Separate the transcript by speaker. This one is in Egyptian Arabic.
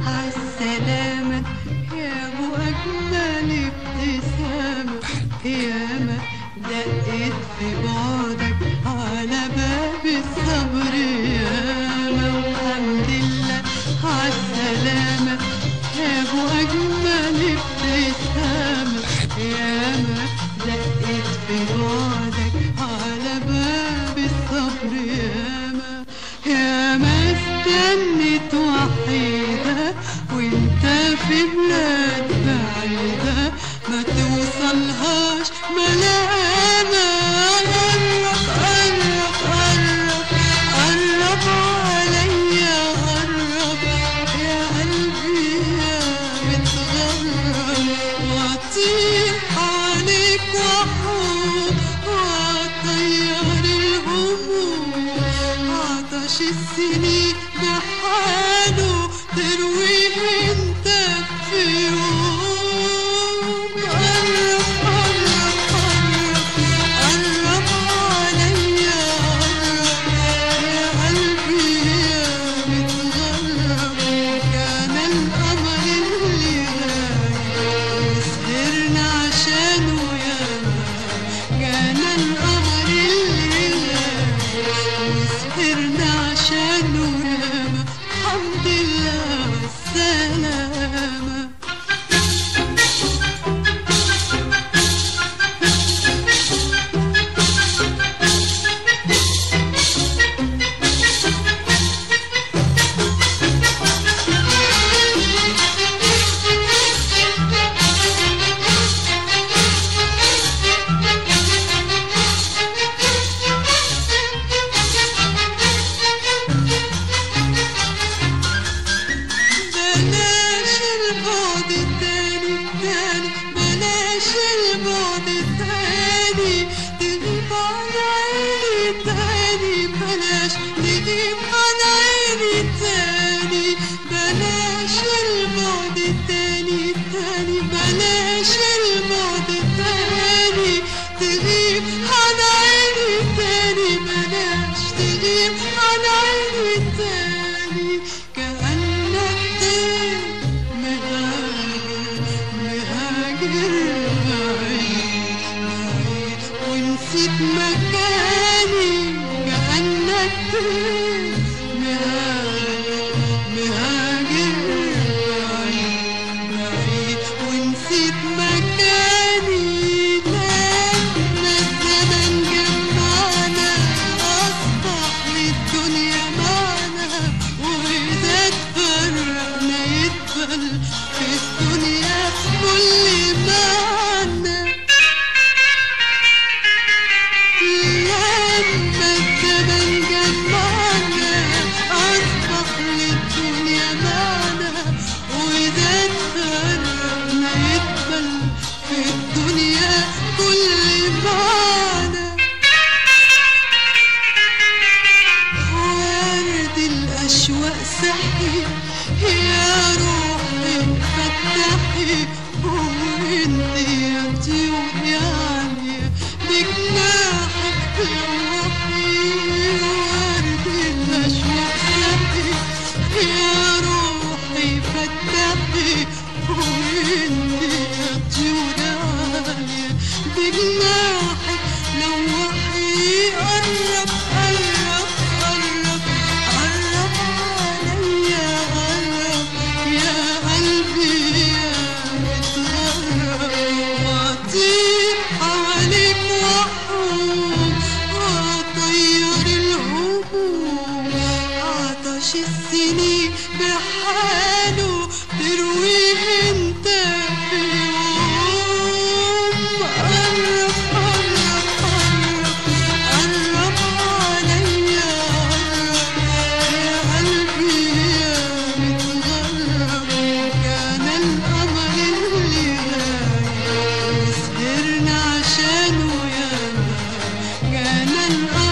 Speaker 1: عالسلامة يا ابو اجمل ابتسامة ياما دقت في بعدك على باب الصبر ياما والحمد لله عالسلامة يا ابو اجمل ابتسامة ياما دقت في بعدك على باب الصبر ياما ياما استنت وحيدة وانت في بلاد بعيدة ما توصلهاش ملامة قرب قرب قرب قرب عليا قرب يا قلبي يا متغرب واطيح عليك واحوم واطير الهموم عطش السنين بحاله ترويه انت في يوم قرب قرب قرب قرب عليا قرب يا قلبي يا متغرب كان القمر اللي غايب وسهرنا عشانه ياما كان القمر اللي غايب وسهرنا عشانه ياما الحمد لله والسلامة بلاش البعد التاني التاني بلاش البعد التاني تغيب عن عيني تاني بلاش تغيب عن عيني تاني بلاش البعد التاني التاني بلاش البعد التاني تغيب عن عيني تاني بلاش تغيب عن عيني تاني كأنك طير مهاجر مهاجر بعيد بعيد ونسيت مكاني كأنك طير مهاجر مهاجر بعيد بعيد ونسيت مكاني لما الزمن جمعنا أصبح للدنيا معنا وإذا تفرقنا يدخل في الدنيا كل معنى لما الزمن جمعنا أصبح للدنيا معنا وإذا تفرقنا يدخل في الدنيا كل معنى ورد الأشواق صحي يا روحي فتحي وانت يا طيور يا عالية بجناحك روحي ورد الأشواق صحي يا روحي فتحي وانت يا طيور يا عالية بجناحك لوحي قرب قرب قرب قرب عليا قرب يا قلبي يا متغرب واطير حواليك واحوم واطير الهموم عطش السنين بحاله ترويه انت في يوم قرب قرب قرب قرب عليا قرب يا قلبي يا متغرب كان القمر اللي غايب وسهرنا عشانه ياما كان القمر